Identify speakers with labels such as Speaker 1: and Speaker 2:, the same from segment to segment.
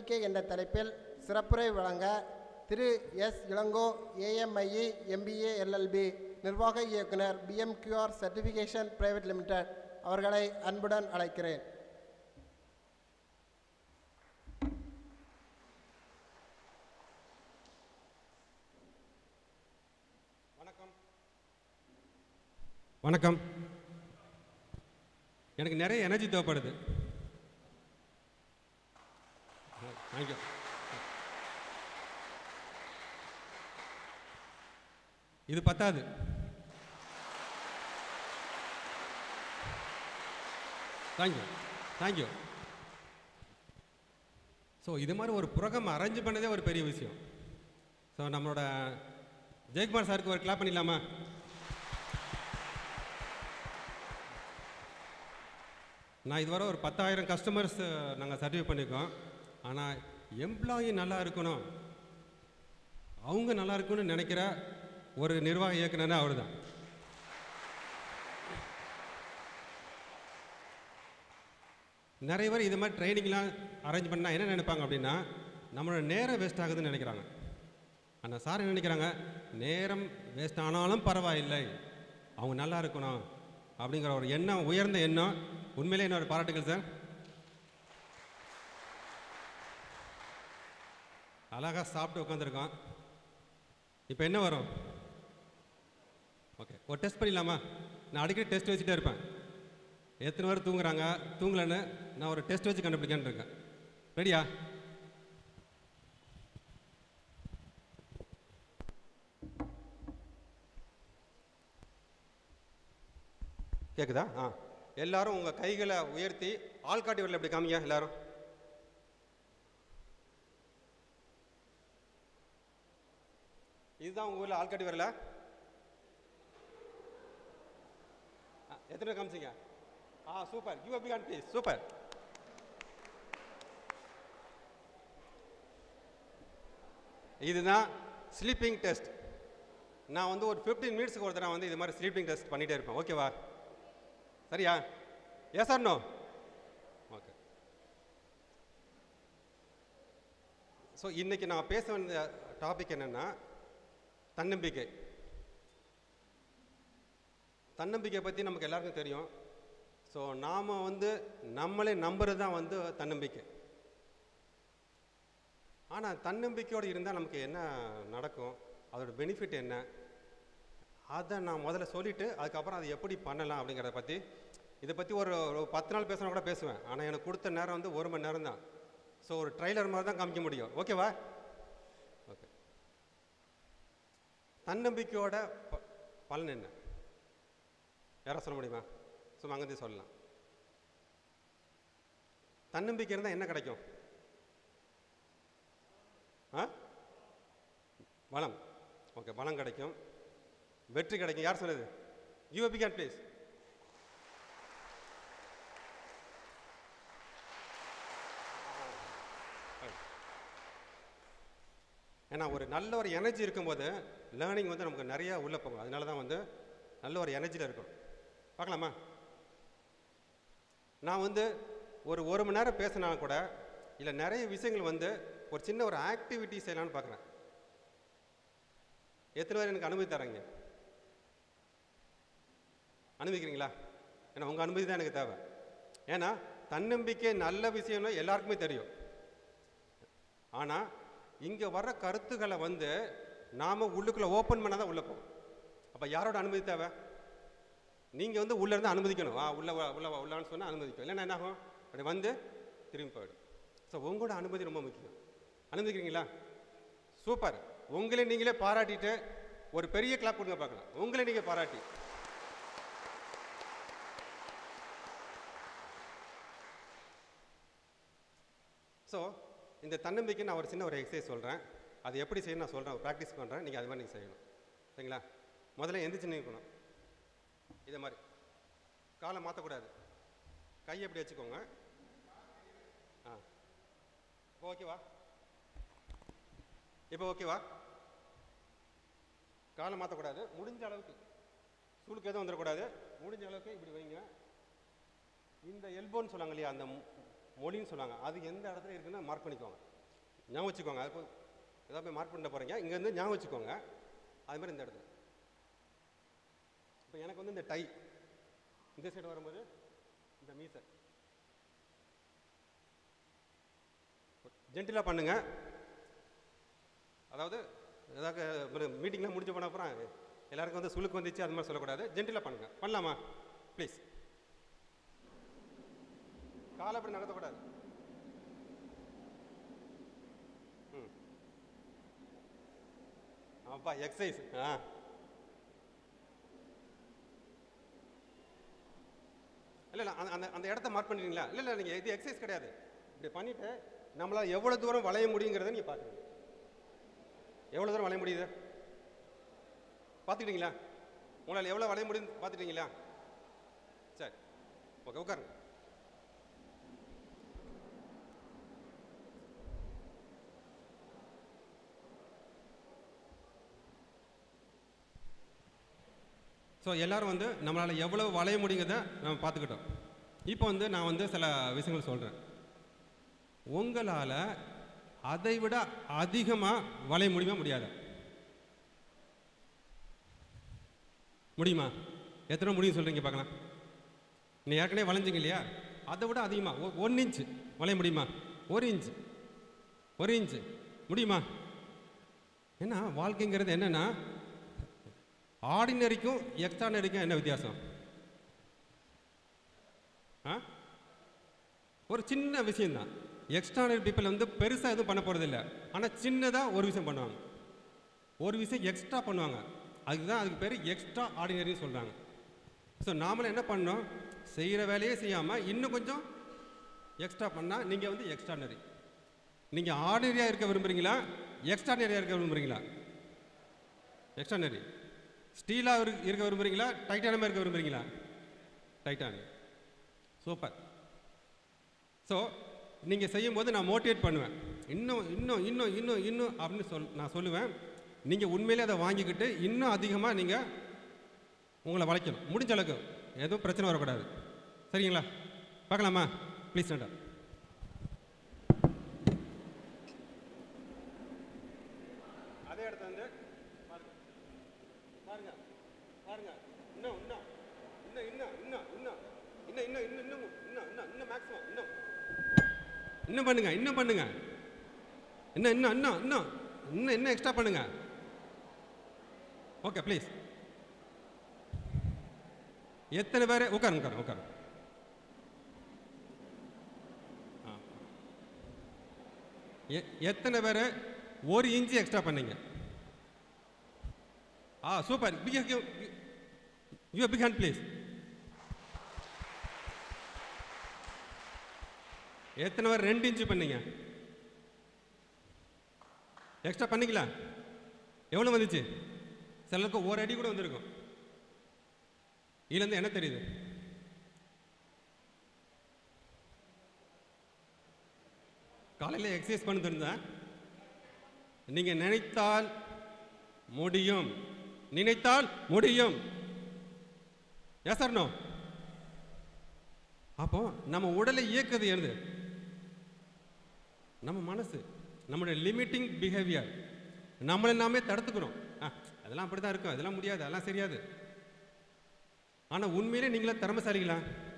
Speaker 1: தன்னம்பிக்கை என்ற தலைப்பில் சிறப்புரை வழங்க திரு S Elango AMIE MBA LLB நிர்வாக இயக்குனர் பிஎம்கியூஆர் சர்டிஃபிகேஷன் பிரைவேட் லிமிடெட் அவர்களை அன்புடன் அழைக்கிறேன்
Speaker 2: வணக்கம் வணக்கம் எனக்கு நிறைய எனர்ஜி தேவைப்படுது தேங்க்யூ இது பத்தாது தேங்க்யூ தேங்க்யூ ஸோ இது மாதிரி ஒரு புரோகிராம் அரேஞ்ச் பண்ணதே ஒரு பெரிய விஷயம் ஸோ நம்மளோட ஜெயக்குமார் சாருக்கு ஒரு கிளாப் பண்ணிடலாமா நான் இதுவரை ஒரு பத்தாயிரம் கஸ்டமர்ஸ் நாங்கள் சர்டிஃபை பண்ணியிருக்கோம் ஆனால் எம்ப்ளாயி நல்லா இருக்கணும் அவங்க நல்லா இருக்கணும்னு நினைக்கிற ஒரு நிர்வாக இயக்குனர்னா அவர் தான் நிறைய பேர் இது மாதிரி ட்ரைனிங்லாம் அரேஞ்ச் பண்ணால் என்ன நினைப்பாங்க அப்படின்னா நம்மளோட நேரம் வேஸ்ட் ஆகுதுன்னு நினைக்கிறாங்க ஆனால் சார் என்ன நினைக்கிறாங்க நேரம் வேஸ்ட் ஆனாலும் பரவாயில்லை அவங்க நல்லா இருக்கணும் அப்படிங்கிற ஒரு எண்ணம் உயர்ந்த எண்ணம் உண்மையிலே என்னோட பாராட்டுகள் சார் அழகாக சாப்பிட்டு உட்காந்துருக்கோம் இப்போ என்ன வரும் ஓகே ஒரு டெஸ்ட் பண்ணிடலாமா நான் அடிக்கடி டெஸ்ட் வச்சுட்டே இருப்பேன் எத்தனை பேர் தூங்குறாங்க தூங்கலன்னு நான் ஒரு டெஸ்ட் வச்சு கண்டுபிடிக்கன்னு இருக்கேன் ரெடியா கேட்குதா ஆ எல்லாரும் உங்கள் கைகளை உயர்த்தி ஆள்காட்டி வரல எப்படி காமிங்க எல்லாரும் இதுதான் உங்கள் ஊரில் ஆள்காட்டி வரல ஆ, எத்தனை பேர் காமிச்சிங்க ஆ சூப்பர் யூ அப்படி ப்ளீஸ் சூப்பர் இதுதான் ஸ்லீப்பிங் டெஸ்ட் நான் வந்து ஒரு ஃபிஃப்டீன் மினிட்ஸ்க்கு ஒரு தடவை வந்து இது மாதிரி ஸ்லீப்பிங் டெஸ்ட் பண்ணிகிட்டே இருப்பேன் ஓகேவா சரியா yes or no okay so இன்னைக்கு நான் பேச வேண்டிய டாபிக் என்னென்னா தன்னம்பிக்கை தன்னம்பிக்கை பற்றி நமக்கு எல்லாருக்கும் தெரியும் ஸோ நாம் வந்து நம்மளே நம்புறது தான் வந்து தன்னம்பிக்கை ஆனால் தன்னம்பிக்கையோடு இருந்தால் நமக்கு என்ன நடக்கும் அதோட பெனிஃபிட் என்ன அதை நான் முதல்ல சொல்லிவிட்டு அதுக்கப்புறம் அதை எப்படி பண்ணலாம் அப்படிங்கிறத பற்றி இதை பற்றி ஒரு ஒரு பத்து நாள் பேசினா கூட பேசுவேன் ஆனால் எனக்கு கொடுத்த நேரம் வந்து ஒரு மணி நேரம் தான் ஸோ ஒரு ட்ரைலர் மாதிரி தான் காமிக்க முடியும் ஓகேவா ஓகே தன்னம்பிக்கையோட ப பலன் என்ன யாரா சொல்ல முடியுமா சும்மா அங்கேருந்து சொல்லலாம் தன்னம்பிக்கை இருந்தால் என்ன கிடைக்கும் ஆ பலம் ஓகே பலம் கிடைக்கும் வெற்றி கிடைக்கும் யார் சொன்னது யூ பிகான் ப்ளீஸ் ஏன்னா ஒரு நல்ல ஒரு எனர்ஜி இருக்கும்போது லேர்னிங் வந்து நமக்கு நிறையா உள்ளே போகும் அதனால தான் வந்து நல்ல ஒரு எனர்ஜியில் இருக்கும் பார்க்கலாமா நான் வந்து ஒரு ஒரு மணி நேரம் பேசினா கூட இல்லை நிறைய விஷயங்கள் வந்து ஒரு சின்ன ஒரு ஆக்டிவிட்டி செய்யலாம்னு பார்க்குறேன் எத்தனை பேர் எனக்கு அனுமதி தரீங்க அனுமதிக்கிறீங்களா ஏன்னா உங்கள் அனுமதி தான் எனக்கு தேவை ஏன்னா தன்னம்பிக்கை நல்ல விஷயம்னு எல்லாருக்குமே தெரியும் ஆனால் இங்கே வர்ற கருத்துக்களை வந்து நாம் உள்ளுக்குள்ளே ஓப்பன் பண்ணால் தான் உள்ளே போகும் அப்போ யாரோட அனுமதி தேவை நீங்கள் வந்து உள்ளே இருந்து அனுமதிக்கணும் ஆ உள்ள வா, உள்ள வா, உள்ளான்னு சொன்னால் அனுமதிக்கும் இல்லைன்னா என்ன ஆகும் அப்படி வந்து திரும்பி போயிடும் ஸோ உங்களோட அனுமதி ரொம்ப முக்கியம் அனுமதிக்கிறீங்களா சூப்பர் உங்களை நீங்களே பாராட்டிட்டு ஒரு பெரிய கிளாப் கொடுங்க பார்க்கலாம் உங்களை நீங்கள் பாராட்டி ஸோ இந்த தன்னம்பிக்கை நான் ஒரு சின்ன ஒரு எக்ஸசைஸ் சொல்கிறேன் அது எப்படி செய்யணும் நான் சொல்கிறேன் ப்ராக்டிஸ் பண்ணுறேன் நீங்கள் அது மாதிரி நீங்கள் செய்யணும் சரிங்களா முதல்ல எந்திரிச்சு நிற்கணும் இதை மாதிரி காலை மாற்றக்கூடாது கையை எப்படி வச்சுக்கோங்க ஆ இப்போ ஓகேவா இப்போ ஓகேவா காலை மாற்றக்கூடாது முடிஞ்ச அளவுக்கு சுளுக்கு எதுவும் வந்துடக்கூடாது முடிஞ்ச அளவுக்கு இப்படி வைங்க இந்த எல்போன்னு சொன்னாங்க இல்லையா அந்த மொ- மொழின்னு சொன்னாங்க அது எந்த இடத்துல இருக்குன்னு மார்க் பண்ணிக்கோங்க ஞாபகம் வச்சுக்கோங்க அது போ- ஏதாவது போய் மார்க் பண்ண போகிறீங்க இங்கேருந்து ஞாபகம் வச்சுக்கோங்க அது மாதிரி இந்த இடத்துல இப்போ எனக்கு வந்து இந்த டை இந்த சைடு வரும்போது இந்த மீசை ஜென்டிலாக பண்ணுங்க அதாவது ஏதாவது மீட்டிங்லாம் முடிஞ்சு போன அப்புறம் எல்லாருக்கும் வந்து சுளுக்கு வந்துச்சு அது மாதிரி சொல்லக்கூடாது ஜென்டிலாக பண்ணுங்க பண்ணலாமா ப்ளீஸ் காலை அப்படி நடத்தக்கூடாது ம் அப்பா எக்ஸசைஸ் ஆ இல்லை இல்லை அந்த- அந்த அந்த இடத்த மார்க் பண்ணிட்டீங்களா இல்லை இல்லை நீங்கள் இது எக்ஸசைஸ் கிடையாது இப்படி பண்ணிவிட்டு நம்மளால் எவ்வளோ தூரம் வளைய முடியுங்கிறத நீங்கள் பார்க்குறீங்க எவ்வளோ தூரம் வளைய முடியுது பார்த்துக்கிட்டீங்களா உங்களால் எவ்வளோ வளைய முடியுது பார்த்துட்டீங்களா சரி ஓகே உட்காருங்க ஸோ எல்லாரும் வந்து நம்மளால் எவ்வளவு வளைய முடியுங்கிறத நம்ம பார்த்துக்கிட்டோம் இப்போ வந்து நான் வந்து சில விஷயங்கள் சொல்கிறேன் உங்களால் அதை விட அதிகமாக வளைய முடியுமா முடியாதா முடியுமா எத்தனை முடியும் சொல்கிறீங்க பார்க்கலாம் நீ ஏற்கனவே வளைஞ்சிங்க இல்லையா அதை விட அதிகமாக ஒன் இன்ச்சு வளைய முடியுமா ஒரு இன்ச்சு ஒரு இன்ச்சு முடியுமா ஏன்னா வாழ்க்கைங்கிறது என்னென்னா ஆர்டினரிக்கும் எக்ஸ்ட்ரானரிக்கும் என்ன வித்தியாசம் ஆ ஒரு சின்ன விஷயம்தான் எக்ஸ்ட்ரானரி பீப்பிள் வந்து பெருசாக எதுவும் பண்ண போகிறதில்ல ஆனால் சின்னதாக ஒரு விஷயம் பண்ணுவாங்க ஒரு விஷயம் எக்ஸ்ட்ரா பண்ணுவாங்க அதுதான் அதுக்கு பேர் எக்ஸ்ட்ரா ஆர்டினரின்னு சொல்கிறாங்க ஸோ நாமளும் என்ன பண்ணோம் செய்கிற வேலையே செய்யாமல் இன்னும் கொஞ்சம் எக்ஸ்ட்ரா பண்ணால் நீங்கள் வந்து எக்ஸ்ட்ரானரி நீங்கள் ஆர்டினரியாக இருக்க விரும்புகிறீங்களா எக்ஸ்ட்ரானரியாக இருக்க விரும்புகிறீங்களா எக்ஸ்ட்ரானரி ஸ்டீலாக இரு இருக்க விரும்புகிறீங்களா டைட்டானமாக இருக்க விரும்புகிறீங்களா டைட்டானியம் சூப்பர் ஸோ நீங்கள் செய்யும்போது நான் மோட்டிவேட் பண்ணுவேன் இன்னும் இன்னும் இன்னும் இன்னும் இன்னும் அப்படின்னு சொல் நான் சொல்லுவேன் நீங்கள் உண்மையிலே அதை வாங்கிக்கிட்டு இன்னும் அதிகமாக நீங்கள் உங்களை வளைக்கணும் முடிஞ்ச அளவுக்கு எதுவும் பிரச்சனை வரக்கூடாது சரிங்களா பார்க்கலாமா ப்ளீஸ் நண்டா அதே இடத்துல வந்து பாருங்க பாருங்க பாருங்க இன்னும் இன்னும் இன்னும் இன்னும் இன்னும் இன்னும் இன்னும் இன்னும் இன்னும் இன்னும் இன்னும் இன்னும் இன்னும் மேக்ஸிமம் இன்னும் இன்னும் பண்ணுங்க இன்னும் பண்ணுங்க இன்னும் இன்னும் இன்னும் இன்னும் இன்னும் இன்னும் எக்ஸ்ட்ரா பண்ணுங்க ஓகே ப்ளீஸ் எத்தனை பேர் உட்காருங்க உட்காருங்க உட்காருங்க ஆ. எ- எத்தனை பேர் ஒரு இன்ச்சு எக்ஸ்ட்ரா பண்ணீங்க ஆ super big you big hand please எத்தனை பேர் ரெண்டு இன்ச்சு பண்ணீங்க எக்ஸ்ட்ரா பண்ணிங்களா எவ்வளோ வந்துச்சு சிலருக்கு ஒரு அடி கூட வந்திருக்கும் இதுலேருந்து என்ன தெரியுது காலையில் எக்ஸசைஸ் பண்ணிட்டு இருந்தேன் நீங்கள் நினைத்தால் முடியும் நினைத்தால் முடியும் எஸ் நோ அப்போ நம்ம உடலை இயக்குது எழுது நம்ம மனசு நம்மளுடைய லிமிட்டிங் பிஹேவியர் நம்மளை நாமே தடுத்துக்கிறோம் ஆ, அதெல்லாம் அப்படி தான் இருக்கும் அதெல்லாம் முடியாது அதெல்லாம் சரியாது ஆனால் உண்மையிலே நீங்களே திறமசாலிகளா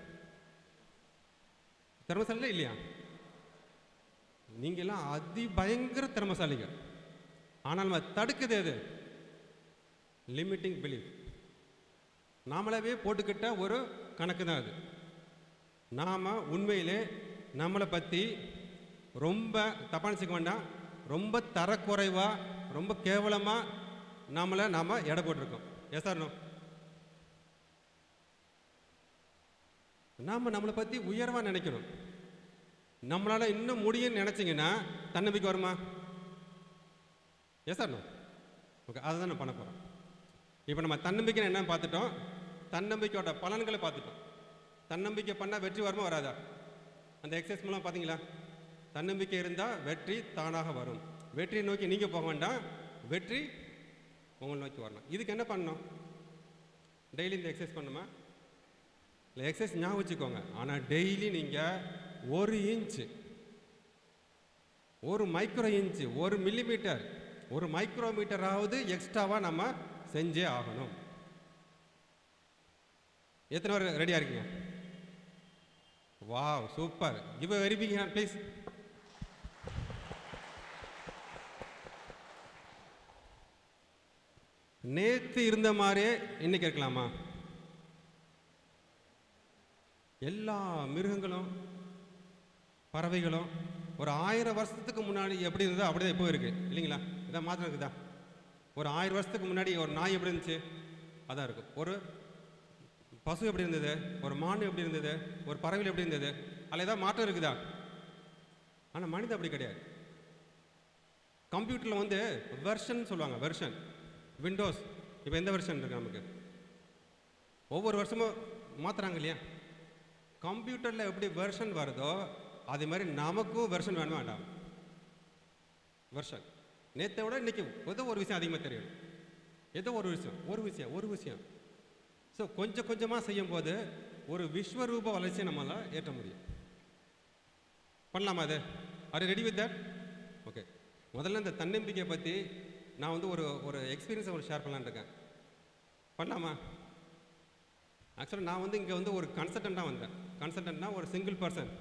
Speaker 2: திறமசாலிகளா இல்லையா நீங்களாம் அதி பயங்கர திறமசாலிகள் ஆனால் நம்ம தடுக்குது எது லிமிட்டிங் பிலீஃப் நாமளாவே போட்டுக்கிட்ட ஒரு கணக்கு தான் அது நாம் உண்மையிலே நம்மளை பற்றி ரொம்ப தப்பாக நினச்சிக்க வேண்டாம் ரொம்ப தரக்குறைவாக ரொம்ப கேவலமாக நம்மளை நாம் எடை போட்டிருக்கோம் எஸ் சார் நோ நாம் நம்மளை பற்றி உயர்வாக நினைக்கணும் நம்மளால் இன்னும் முடியும்னு நினச்சிங்கன்னா தன்னம்பிக்கை வருமா எஸ் சார் நோ ஓகே அதை தான் நான் பண்ண போகிறோம் இப்போ நம்ம தன்னம்பிக்கை என்ன பார்த்துட்டோம் தன்னம்பிக்கையோட பலன்களை பார்த்துட்டோம் தன்னம்பிக்கை பண்ணால் வெற்றி வருமா வராதா அந்த எக்ஸசைஸ் மூலம் பார்த்தீங்களா தன்னம்பிக்கை இருந்தால் வெற்றி தானாக வரும் வெற்றியை நோக்கி நீங்கள் போக வேண்டாம் வெற்றி உங்களை நோக்கி வரணும் இதுக்கு என்ன பண்ணணும் டெய்லி இந்த எக்ஸசைஸ் பண்ணுமா இல்லை எக்ஸசைஸ் ஞாபகம் வச்சுக்கோங்க ஆனால் டெய்லி நீங்கள் ஒரு இன்ச்சு ஒரு மைக்ரோ இன்ச்சு ஒரு மில்லிமீட்டர் ஒரு மைக்ரோமீட்டராவது எக்ஸ்ட்ராவாக நம்ம செஞ்சே ஆகணும் எத்தனை பேர் ரெடியாக இருக்கீங்க wow super give very big hand please நேத்து இருந்த மாதிரியே இன்னைக்கு இருக்கலாமா எல்லா மிருகங்களும் பறவைகளும் ஒரு ஆயிரம் வருஷத்துக்கு முன்னாடி எப்படி இருந்ததோ அப்படிதான் இப்போ இருக்கு இல்லைங்களா இதான் மாத்திரம் இருக்குதா ஒரு ஆயிரம் வருஷத்துக்கு முன்னாடி ஒரு நாய் எப்படி இருந்துச்சு அதான் இருக்கும் ஒரு பசு எப்படி இருந்தது ஒரு மான் எப்படி இருந்தது ஒரு பறவைகள் எப்படி இருந்தது அதில் ஏதாவது மாற்றம் இருக்குதா ஆனால் மனிதன் அப்படி கிடையாது கம்ப்யூட்டரில் வந்து வெர்ஷன் சொல்லுவாங்க வெர்ஷன் விண்டோஸ் இப்போ எந்த வெர்ஷன் இருக்கு நமக்கு ஒவ்வொரு வருஷமும் மாற்றுறாங்க இல்லையா கம்ப்யூட்டரில் எப்படி வெர்ஷன் வருதோ அதே மாதிரி நமக்கும் வெர்ஷன் வேணும் வேண்டாம் வெர்ஷன் நேற்றை விட இன்னைக்கு ஏதோ ஒரு விஷயம் அதிகமாக தெரியும் ஏதோ ஒரு விஷயம் ஒரு விஷயம் ஒரு விஷயம் ஸோ கொஞ்சம் கொஞ்சமாக செய்யும்போது ஒரு விஸ்வரூப வளர்ச்சியை நம்மளால் ஏற்ற முடியும் பண்ணலாமா அது are ready with that okay முதல்ல இந்த தன்னம்பிக்கையை பற்றி நான் வந்து ஒரு ஒரு எக்ஸ்பீரியன்ஸை ஒரு ஷேர் பண்ணலான்னு இருக்கேன் பண்ணலாமா ஆக்சுவலாக நான் வந்து இங்கே வந்து ஒரு கன்சல்டண்ட்டாக வந்தேன் கன்சல்டன்ட்னா ஒரு சிங்கிள் பர்சன்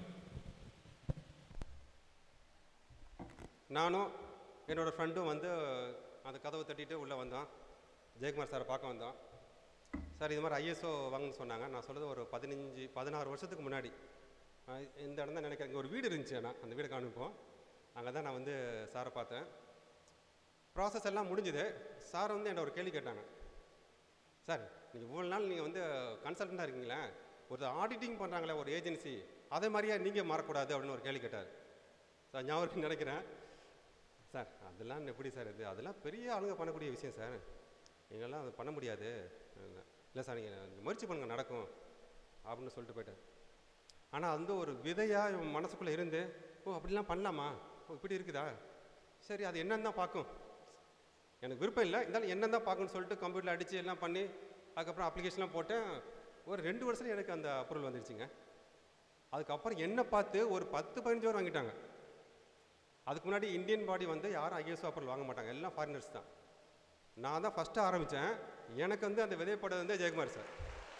Speaker 2: நானும் என்னோடய ஃப்ரெண்டும் வந்து அந்த கதவை தட்டிட்டு உள்ளே வந்தோம் ஜெயக்குமார் சாரை பார்க்க வந்தோம் சார் இது மாதிரி ஐஎஸ்ஓ வாங்கன்னு சொன்னாங்க நான் சொல்கிறது ஒரு பதினஞ்சு பதினாறு வருஷத்துக்கு முன்னாடி அஹ் இந்த இடம் தான் நினைக்கிறேன் இங்கே ஒரு வீடு இருந்துச்சு ஆனால் அந்த வீடு காமிப்போம் அங்கே தான் நான் வந்து சாரை பார்த்தேன் ப்ராசஸ் எல்லாம் முடிஞ்சுது சார் வந்து என்ன ஒரு கேள்வி கேட்டாங்க சார் நீங்கள் இவ்வளோ நாள் நீங்கள் வந்து கன்சல்டண்ட்டாக இருக்கீங்களே ஒரு ஆடிட்டிங் பண்ணுறாங்களே ஒரு ஏஜென்சி அதே மாதிரியே நீங்கள் மாறக்கூடாது அப்படின்னு ஒரு கேள்வி கேட்டார் சார் ஞாபகம் இருக்குன்னு நினைக்கிறேன் சார் அதெல்லாம் எப்படி சார் இது அதெல்லாம் பெரிய ஆளுங்க பண்ணக்கூடிய விஷயம் சார் எங்கெல்லாம் அது பண்ண முடியாது இல்லை சார் நீங்கள் முயற்சி பண்ணுங்க நடக்கும் அப்படின்னு சொல்லிட்டு போயிட்டார் ஆனால் வந்து ஒரு விதையாக இவன் மனசுக்குள்ளே இருந்து ஓ அப்படிலாம் பண்ணலாமா ஓ இப்படி இருக்குதா சரி அது என்னன்னு தான் பார்க்கும் எனக்கு விருப்பம் இல்லை இருந்தாலும் என்னன்னு தான் பார்க்கணும்னு சொல்லிட்டு கம்ப்யூட்டரில் அடித்து எல்லாம் பண்ணி அதுக்கப்புறம் அப்ளிகேஷன்லாம் போட்டேன் ஒரு ரெண்டு வருஷத்துல எனக்கு அந்த அப்ரூவல் வந்துருச்சுங்க அதுக்கப்புறம் என்ன பார்த்து ஒரு பத்து பதினஞ்சு பேர் வாங்கிட்டாங்க அதுக்கு முன்னாடி இந்தியன் பாடி வந்து யாரும் ஐஎஸ்ஓ அப்ரூவல் வாங்க மாட்டாங்க எல்லாம் ஃபாரினர்ஸ் தான் நான் தான் ஃபஸ்ட்டு ஆரம்பித்தேன் எனக்கு வந்து அந்த விதைப்படம் வந்து ஜெயக்குமார் சார்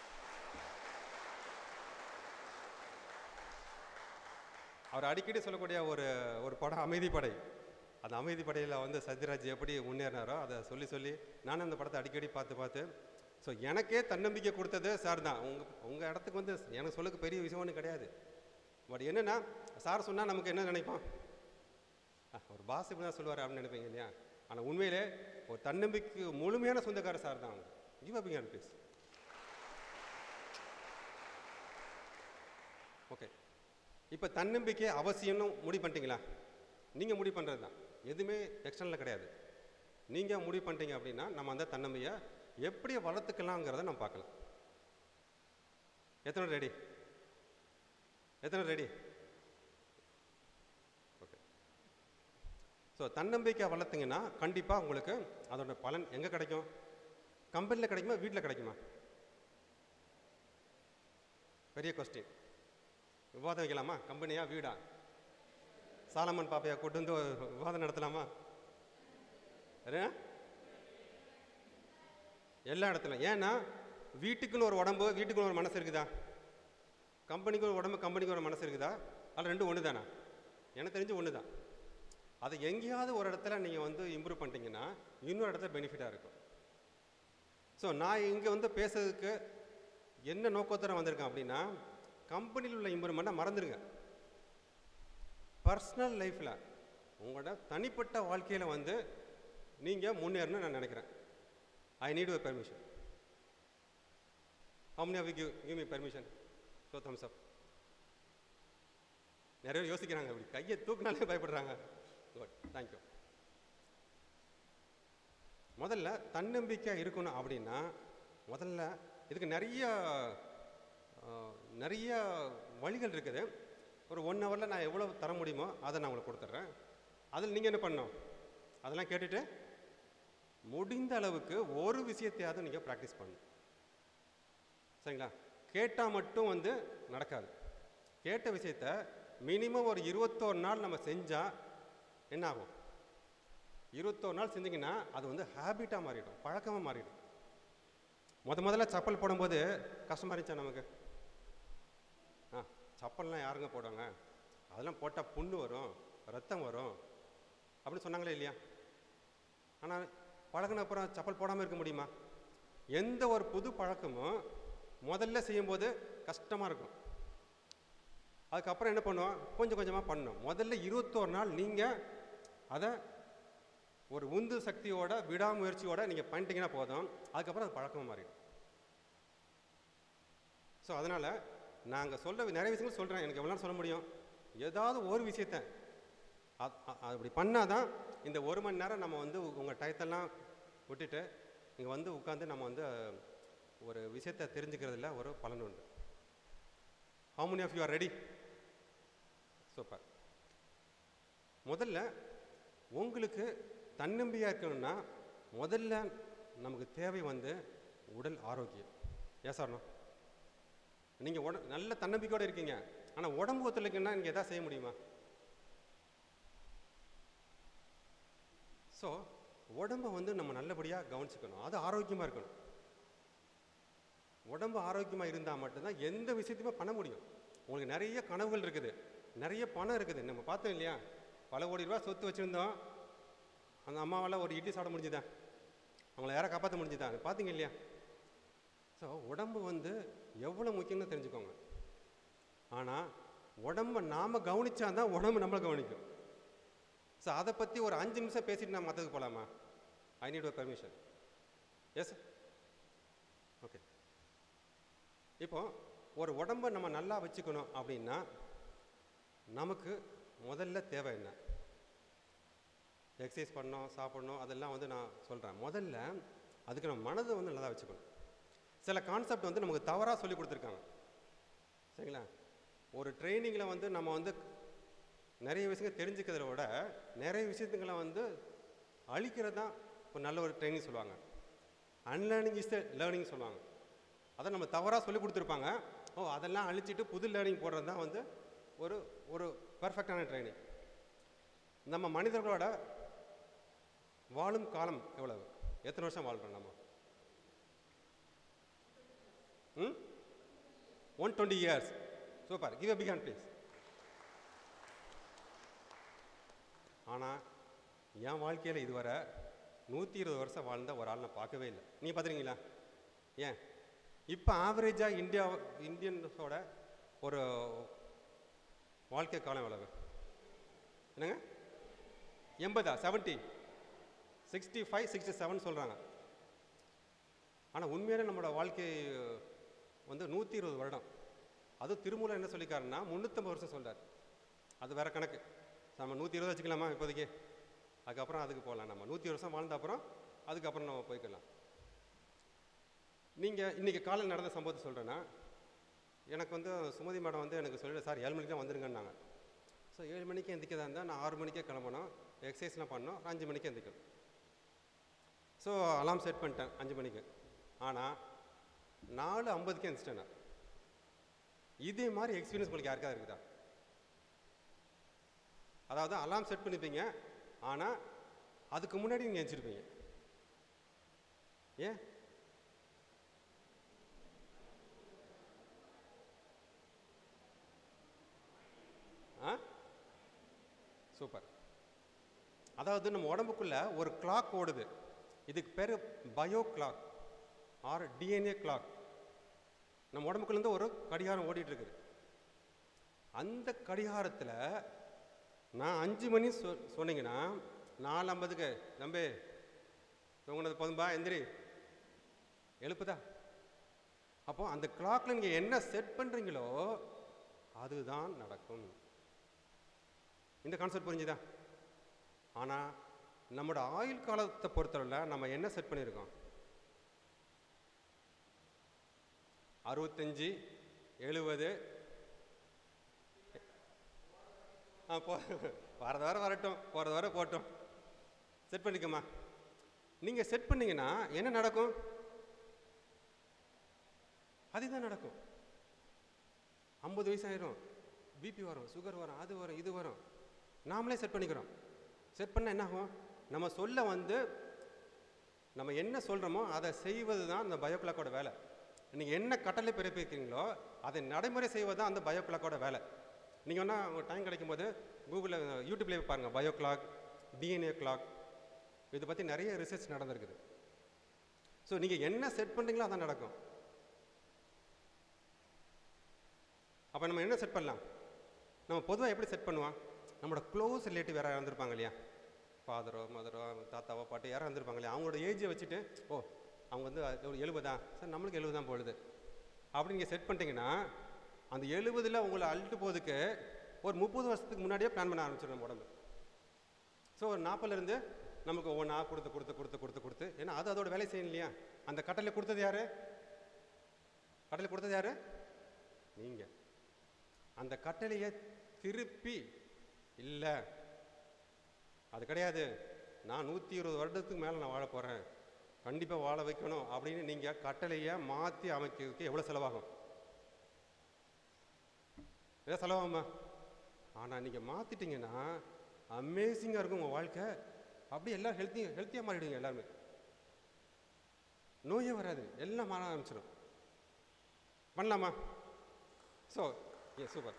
Speaker 2: அவர் அடிக்கடி சொல்லக்கூடிய ஒரு ஒரு படம் அமைதி படை அந்த அமைதி படையில் வந்து சத்யராஜ் எப்படி முன்னேறினாரோ அதை சொல்லி சொல்லி நானும் அந்த படத்தை அடிக்கடி பார்த்து பார்த்து ஸோ எனக்கே தன்னம்பிக்கை கொடுத்தது சார் தான் உங்கள் உங்கள் இடத்துக்கு வந்து எனக்கு சொல்லுக்கு பெரிய விஷயம் ஒன்றும் கிடையாது பட் என்னென்னா சார் சொன்னால் நமக்கு என்ன நினைப்போம் ஆ, ஒரு பாஸ் இப்படி தான் சொல்லுவார் அப்படின்னு நினைப்பீங்க இல்லையா ஆனால் உண்மையிலே ஒரு தன்னம்பிக்கை முழுமையான சொந்தக்கார சார் தான் அவங்க கிவ் அப்பிங் அண்ட் ப்ளீஸ் ஓகே இப்போ தன்னம்பிக்கை அவசியம்னு முடிவு பண்ணிட்டீங்களா நீங்கள் முடிவு பண்ணுறது தான் எதுவுமே எக்ஸ்டர்னலில் கிடையாது நீங்கள் முடிவு பண்ணிட்டீங்க அப்படின்னா நம்ம அந்த தன்னம்பிக்கையை எப்படி வளர்த்துக்கலாங்கிறத நம்ம பார்க்கலாம் எத்தனை ரெடி எத்தனை ரெடி ஓகே ஸோ தன்னம்பிக்கை வளர்த்தீங்கன்னா கண்டிப்பாக உங்களுக்கு அதோட பலன் எங்கே கிடைக்கும் கம்பெனியில் கிடைக்குமா வீட்டில் கிடைக்குமா பெரிய கொஸ்டின் விவாதம் வைக்கலாமா கம்பெனியா வீடா சாலமன் பாப்பையா கூட்டு வந்து ஒரு விவாதம் நடத்தலாமா என்ன? எல்லா இடத்துல ஏன்னா வீட்டுக்குன்னு ஒரு உடம்பு வீட்டுக்குன்னு ஒரு மனசு இருக்குதா கம்பெனிக்கு ஒரு உடம்பு கம்பெனிக்கு ஒரு மனசு இருக்குதா அது ரெண்டும் ஒன்று தானா எனக்கு தெரிஞ்சு ஒன்று தான் அது எங்கேயாவது ஒரு இடத்துல நீங்கள் வந்து இம்ப்ரூவ் பண்ணிட்டீங்கன்னா இன்னொரு இடத்துல பெனிஃபிட்டாக இருக்கும் ஸோ நான் இங்கே வந்து பேசுறதுக்கு என்ன நோக்கத்தோட வந்திருக்கேன் அப்படின்னா கம்பெனியில் உள்ள இம்ப்ரூவ்மெண்ட்டை மறந்துடுங்க பர்சனல் லைஃப்பில் உங்களோட தனிப்பட்ட வாழ்க்கையில் வந்து நீங்கள் முன்னேறணும்னு நான் நினைக்கிறேன் ஐ நீட் ஒரு permission how many of you give, give me permission show thumbs up நிறைய பேர் யோசிக்கிறாங்க அப்படி கையை தூக்குனாலே பயப்படுறாங்க குட் தேங்க்யூ முதல்ல தன்னம்பிக்கை இருக்கணும் அப்படின்னா முதல்ல இதுக்கு நிறைய ஆஹ், நிறைய வழிகள் இருக்குது ஒரு ஒன் ஹவரில் நான் எவ்வளோ தர முடியுமோ அதை நான் உங்களுக்கு கொடுத்துட்றேன் அதில் நீங்கள் என்ன பண்ணணும் அதெல்லாம் கேட்டுட்டு முடிந்த அளவுக்கு ஒரு விஷயத்தையாவது நீங்கள் ப்ராக்டிஸ் பண்ணணும் சரிங்களா கேட்டால் மட்டும் வந்து நடக்காது கேட்ட விஷயத்த மினிமம் ஒரு இருபத்தோரு நாள் நம்ம செஞ்சால் என்ன ஆகும் இருபத்தோரு நாள் செஞ்சீங்கன்னா அது வந்து ஹேபிட்டாக மாறிடும் பழக்கமாக மாறிடும் முத முதல்ல சப்பல் போடும்போது கஷ்டமாக இருந்துச்சா நமக்கு ஆ சப்பல்லாம் யாருங்க போடுவாங்க அதெல்லாம் போட்டால் புண்ணு வரும் ரத்தம் வரும் அப்படின்னு சொன்னாங்களே இல்லையா ஆனால் பழகின அப்புறம் சப்பல் போடாமல் இருக்க முடியுமா எந்த ஒரு புது பழக்கமும் முதல்ல செய்யும்போது கஷ்டமாக இருக்கும் அதுக்கப்புறம் என்ன பண்ணுவோம் கொஞ்சம் கொஞ்சமாக பண்ணணும் முதல்ல இருபத்தோரு நாள் நீங்கள் அதை ஒரு உந்து சக்தியோட விடாமுயற்சியோட நீங்கள் பண்ணிட்டீங்கன்னா போதும் அதுக்கப்புறம் அது பழக்கமாக மாறிடும் ஸோ அதனால் நாங்கள் சொல்ல நிறைய விஷயங்கள் சொல்கிறேன் எனக்கு எவ்வளோ சொல்ல முடியும் ஏதாவது ஒரு விஷயத்த அ- அ- அப்படி பண்ணால் தான் இந்த ஒரு மணி நேரம் நம்ம வந்து உங்கள் டயத்தெல்லாம் விட்டுட்டு இங்கே வந்து உட்காந்து நம்ம வந்து அஹ், ஒரு விஷயத்தை தெரிஞ்சுக்கிறதுல ஒரு பலன் உண்டு how many of you are ready super முதல்ல உங்களுக்கு தன்னம்பிக்கையாக இருக்கணும்னா முதல்ல நமக்கு தேவை வந்து உடல் ஆரோக்கியம் ஏன் சார்ண்ணா நீங்கள் உட நல்ல தன்னம்பிக்கையோடு இருக்கீங்க ஆனால் உடம்பு ஒத்துழைக்குன்னா நீங்கள் எதாவது செய்ய முடியுமா ஸோ உடம்பை வந்து நம்ம நல்லபடியாக கவனிச்சுக்கணும் அது ஆரோக்கியமாக இருக்கணும் உடம்பு ஆரோக்கியமாக இருந்தால் மட்டும்தான் எந்த விஷயத்தையுமே பண்ண முடியும் உங்களுக்கு நிறைய கனவுகள் இருக்குது நிறைய பணம் இருக்குது நம்ம பார்த்தோம் இல்லையா பல கோடி ரூபா சொத்து வச்சுருந்தோம் அந்த அம்மாவால் ஒரு இட்லி சாப்பிட முடிஞ்சுதா அவங்கள யாரை காப்பாற்ற முடிஞ்சுதா பார்த்தீங்க இல்லையா ஸோ உடம்பு வந்து எவ்வளோ முக்கியம்னு தெரிஞ்சுக்கோங்க ஆனால் உடம்பை நாம் கவனிச்சா தான் உடம்பு நம்மளை கவனிக்கும் ஸோ அதை பற்றி ஒரு அஞ்சு நிமிஷம் பேசிட்டு நான் மற்றதுக்கு போகலாமா ஐ நீட் ஒரு பெர்மிஷன் எஸ் ஓகே இப்போ ஒரு உடம்பை நம்ம நல்லா வச்சுக்கணும் அப்படின்னா நமக்கு முதல்ல தேவை என்ன எக்ஸசைஸ் பண்ணணும் சாப்பிடணும் அதெல்லாம் வந்து நான் சொல்கிறேன் முதல்ல அதுக்கு நம்ம மனதை வந்து நல்லா வச்சுக்கணும் சில கான்செப்ட் வந்து நமக்கு தவறாக சொல்லி கொடுத்துருக்காங்க சரிங்களா ஒரு ட்ரைனிங்கில் வந்து நம்ம வந்து நிறைய விஷயங்கள் தெரிஞ்சுக்கிறத விட நிறைய விஷயத்துங்களை வந்து அழிக்கிறது தான் ஒரு நல்ல ஒரு ட்ரைனிங் சொல்லுவாங்க அன்லேர்னிங் இஸ் த லேர்னிங் சொல்லுவாங்க அதை நம்ம தவறாக சொல்லி கொடுத்துருப்பாங்க ஓ அதெல்லாம் அழிச்சிட்டு புது லேர்னிங் போடுறது தான் வந்து ஒரு ஒரு பர்ஃபெக்டான ட்ரைனிங் நம்ம மனிதர்களோட வாழும் காலம் எவ்வளவு எத்தனை வருஷம் வாழ்கிறோம் நம்ம ம் one twenty years super give a big hand please ஆனால் என் வாழ்க்கையில் இதுவரை நூற்றி இருபது வருஷம் வாழ்ந்த ஒரு ஆள் நான் பார்க்கவே இல்லை நீ பார்த்துருக்கீங்களா ஏன் இப்போ ஆவரேஜாக இந்தியா இந்தியன்ஸோட ஒரு வாழ்க்கை காலம் எவ்வளவு என்னங்க எண்பதா seventy sixty five sixty seven சொல்கிறாங்க ஆனால் உண்மையான நம்மளோட வாழ்க்கை வந்து நூற்றி இருபது வருடம் அதுவும் திருமூலர் என்ன சொல்லிக்காருன்னா முந்நூற்றம்பது வருஷம் சொல்றார் அது வேற கணக்கு நம்ம நூற்றி இருபது வச்சுக்கலாமா இப்போதைக்கு அதுக்கப்புறம் அதுக்கு போகலாம் நம்ம நூற்றி வருஷம் வாழ்ந்த அப்புறம் அதுக்கப்புறம் நம்ம போய்க்கலாம் நீங்கள் இன்றைக்கி காலையில் நடந்த சம்பவத்தை சொல்கிறேன்னா எனக்கு வந்து சுமதி மேடம் வந்து எனக்கு சொல்லிட்டு சார் ஏழு மணிக்கு தான் வந்துருங்கன்னாங்க ஸோ ஏழு மணிக்கு எந்திரிக்கதா இருந்தால் நான் ஆறு மணிக்கே கிளம்பணும் எக்ஸசைஸ்லாம் பண்ணணும் ஒரு அஞ்சு மணிக்கு எந்திரிக்கணும் ஸோ அலாம் செட் பண்ணிட்டேன் அஞ்சு மணிக்கு ஆனால் நாலு ஐம்பதுக்கே எந்திரிச்சிட்டேன் நான் இதே மாதிரி எக்ஸ்பீரியன்ஸ் உங்களுக்கு யாருக்காவது இருக்குதா அதாவது அலாம் செட் பண்ணிப்பீங்க ஆனால் அதுக்கு முன்னாடி நீங்கள் எந்திரிச்சிருப்பீங்க ஏன் ஆ சூப்பர் அதாவது நம்ம உடம்புக்குள்ள ஒரு கிளாக் ஓடுது இதுக்கு பேர் bio clock or DNA clock நம்ம உடம்புக்குள்ளேருந்து ஒரு கடிகாரம் ஓடிட்டு இருக்குது அந்த கடிகாரத்தில் நான் அஞ்சு மணி சொ சொன்னீங்கன்னா நாலு ஐம்பதுக்கு நம்பி தூங்குனது போதும்பா எந்திரி எழுப்புதா அப்போ அந்த கிளாக்ல நீங்கள் என்ன செட் பண்ணுறீங்களோ அதுதான் நடக்கும் இந்த கான்செப்ட் புரிஞ்சுதா ஆனால் நம்மளோட ஆயுள் காலத்தை பொறுத்தவரையில் நம்ம என்ன செட் பண்ணியிருக்கோம் அறுபத்தஞ்சி எழுபது ஆ போ வரது வர வரட்டும் போகிறது வர போட்டோம் செட் பண்ணிக்கோமா நீங்கள் செட் பண்ணீங்கன்னா என்ன நடக்கும் அதுதான் நடக்கும் ஐம்பது வயசு ஆயிரும் பிபி வரும் சுகர் வரும் அது வரும் இது வரும் நாமளே செட் பண்ணிக்கிறோம் செட் பண்ண என்ன ஆகும் நம்ம சொல்ல வந்து நம்ம என்ன சொல்கிறோமோ அதை செய்வது தான் அந்த பயோ கிளாக்கோட வேலை நீங்கள் என்ன கட்டளை பிறப்பிக்கிறீங்களோ அதை நடைமுறை செய்வது தான் அந்த பயோ கிளாக்கோட வேலை நீங்கள் வேணால் உங்கள் டைம் கிடைக்கும் போது கூகுளில் யூடியூப்லேயே பாருங்கள் பயோ கிளாக் டிஎன்ஏ கிளாக் இதை பற்றி நிறைய ரிசர்ச் நடந்திருக்குது ஸோ நீங்கள் என்ன செட் பண்ணுறீங்களோ அதான் நடக்கும் அப்போ நம்ம என்ன செட் பண்ணலாம் நம்ம பொதுவாக எப்படி செட் பண்ணுவோம் நம்மளோட க்ளோஸ் ரிலேட்டிவ் யாராவது இருந்திருப்பாங்க இல்லையா ஃபாதரோ மதரோ தாத்தாவோ பாட்டி யாரும் இருந்திருப்பாங்க இல்லையா அவங்களோட ஏஜை வச்சுட்டு ஓ அவங்க வந்து ஒரு எழுபதா சார் நம்மளுக்கு எழுபது தான் போடுது அப்படி நீங்கள் செட் பண்ணிட்டீங்கன்னா அந்த எழுபதில் உங்களை அழுட்டு போகிறதுக்கு ஒரு முப்பது வருஷத்துக்கு முன்னாடியே பிளான் பண்ண ஆரம்பிச்சிடும் நம்ம உடம்பு ஸோ ஒரு நாற்பதுலேருந்து நமக்கு ஒவ்வொன்றா கொடுத்து கொடுத்து கொடுத்து கொடுத்து கொடுத்து ஏன்னா அது அதோட வேலை செய்யணும் இல்லையா அந்த கட்டளை கொடுத்தது யாரு கட்டளை கொடுத்தது யாரு நீங்கள் அந்த கட்டளையை திருப்பி இல்லை அது கிடையாது நான் நூற்றி இருபது வருடத்துக்கு மேலே நான் வாழ போகிறேன் கண்டிப்பாக வாழ வைக்கணும் அப்படின்னு நீங்கள் கட்டளையை மாற்றி அமைக்கிறதுக்கு எவ்வளோ செலவாகும் ஏதோ செலவாகுமா ஆனால் நீங்கள் மாற்றிட்டீங்கன்னா அமேசிங்காக இருக்கும் உங்கள் வாழ்க்கை அப்படியே எல்லாம் ஹெல்த்தி ஹெல்த்தியாக மாறிடுவீங்க எல்லாருமே நோயே வராது எல்லாம் மாற ஆரம்பிச்சிடும் பண்ணலாமா ஸோ ஏ சூப்பர்